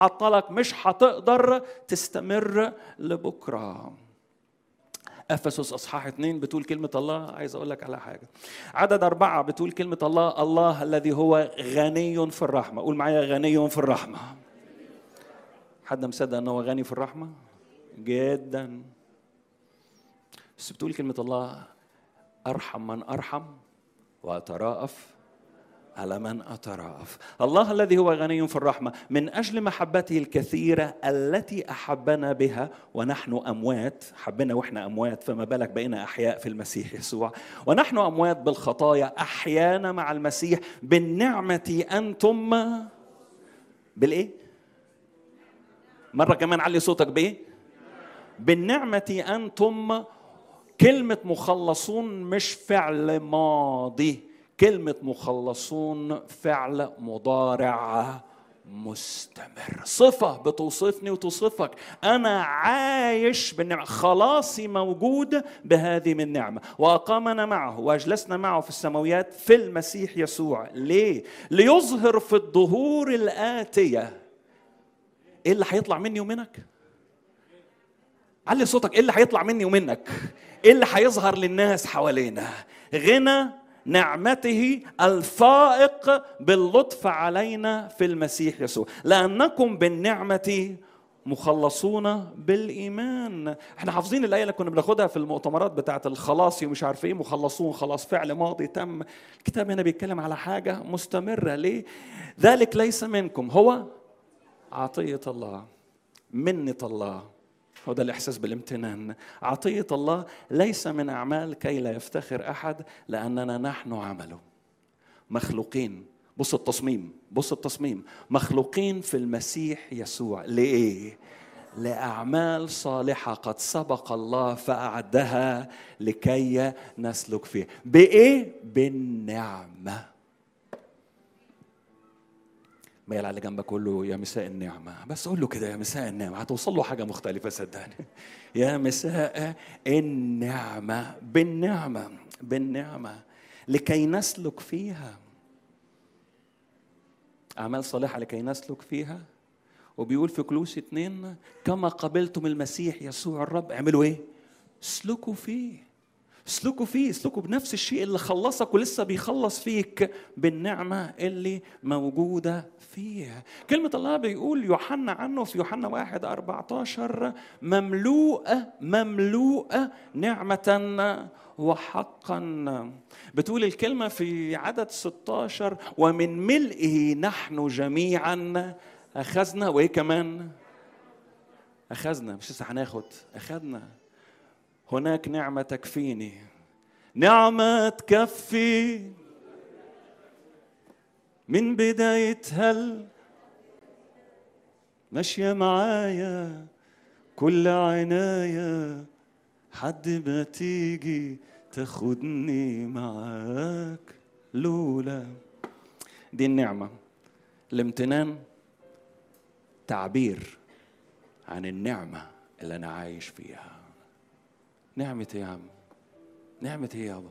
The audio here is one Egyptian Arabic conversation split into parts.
عطلك مش هتقدر تستمر لبكره افسس اصحاح اثنين بتقول كلمه الله عايز اقول لك على حاجه عدد اربعه بتقول كلمه الله الله الذي هو غني في الرحمه قول معايا غني في الرحمه حد مصدق ان هو غني في الرحمه جدا بس بتقول كلمه الله ارحم من ارحم واتراءف على من أتراءف الله الذي هو غني في الرحمة من أجل محبته الكثيرة التي أحبنا بها ونحن أموات حبنا وإحنا أموات فما بالك بقينا أحياء في المسيح يسوع ونحن أموات بالخطايا أحيانا مع المسيح بالنعمة أنتم بالإيه؟ مرة كمان علي صوتك بإيه؟ بالنعمة أنتم كلمة مخلصون مش فعل ماضي كلمة مخلصون فعل مضارع مستمر صفة بتوصفني وتوصفك أنا عايش بالنعمة خلاصي موجود بهذه من النعمة وأقامنا معه وأجلسنا معه في السماويات في المسيح يسوع ليه؟ ليظهر في الظهور الآتية إيه اللي هيطلع مني ومنك؟ علي صوتك إيه اللي هيطلع مني ومنك؟ إيه اللي هيظهر للناس حوالينا؟ غنى نعمته الفائق باللطف علينا في المسيح يسوع لانكم بالنعمه مخلصون بالايمان احنا حافظين الايه اللي كنا بناخدها في المؤتمرات بتاعه الخلاص ومش عارف ايه مخلصون خلاص فعل ماضي تم الكتاب هنا بيتكلم على حاجه مستمره ليه ذلك ليس منكم هو عطيه الله منه الله هو ده الإحساس بالامتنان عطية الله ليس من أعمال كي لا يفتخر أحد لأننا نحن عمله مخلوقين بص التصميم بص التصميم مخلوقين في المسيح يسوع لإيه؟ لأعمال صالحة قد سبق الله فأعدها لكي نسلك فيها بإيه؟ بالنعمة ميل على اللي جنبك قول له يا مساء النعمة بس قول له كده يا مساء النعمة هتوصل له حاجة مختلفة صدقني يا مساء النعمة بالنعمة بالنعمة لكي نسلك فيها أعمال صالحة لكي نسلك فيها وبيقول في كلوس اتنين كما قبلتم المسيح يسوع الرب اعملوا ايه؟ اسلكوا فيه اسلكوا فيه اسلكوا بنفس الشيء اللي خلصك ولسه بيخلص فيك بالنعمة اللي موجودة فيه كلمة الله بيقول يوحنا عنه في يوحنا واحد أربعة عشر مملوءة مملوءة نعمة وحقا بتقول الكلمة في عدد 16 ومن ملئه نحن جميعا أخذنا وإيه كمان أخذنا مش لسه هناخد أخذنا هناك نعمة تكفيني نعمة تكفي من بدايتها ال- ماشية معايا كل عناية حد ما تيجي تاخدني معاك لولا دي النعمة الامتنان تعبير عن النعمة اللي أنا عايش فيها نعمة إيه يا عم نعمة إيه يابا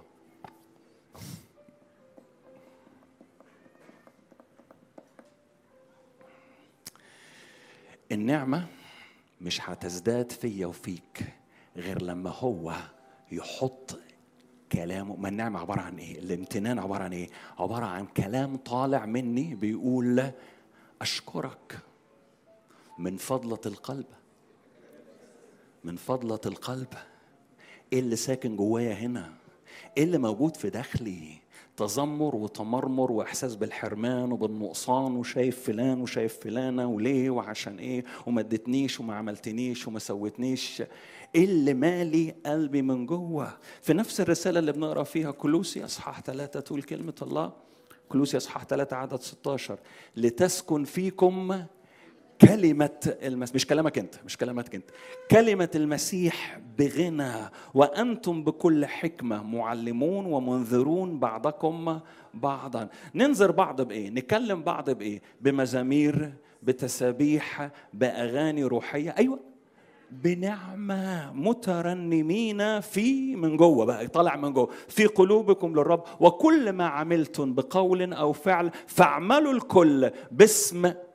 النعمة مش هتزداد فيا وفيك غير لما هو يحط كلامه ما النعمة عبارة عن ايه؟ الامتنان عبارة عن ايه؟ عبارة عن كلام طالع مني بيقول أشكرك من فضلة القلب من فضلة القلب ايه اللي ساكن جوايا هنا؟ ايه اللي موجود في داخلي؟ تذمر وتمرمر واحساس بالحرمان وبالنقصان وشايف فلان وشايف فلانه وليه وعشان ايه وما ادتنيش وما عملتنيش وما سوتنيش ايه اللي مالي قلبي من جوه في نفس الرساله اللي بنقرا فيها كلوسي اصحاح ثلاثه تقول كلمه الله كلوسي اصحاح ثلاثه عدد 16 لتسكن فيكم كلمة المسيح مش كلامك أنت مش كلامك أنت كلمة المسيح بغنى وأنتم بكل حكمة معلمون ومنذرون بعضكم بعضا ننذر بعض بإيه نكلم بعض بإيه بمزامير بتسابيح بأغاني روحية أيوة بنعمة مترنمين في من جوه بقى طالع من جوه في قلوبكم للرب وكل ما عملتم بقول أو فعل فاعملوا الكل باسم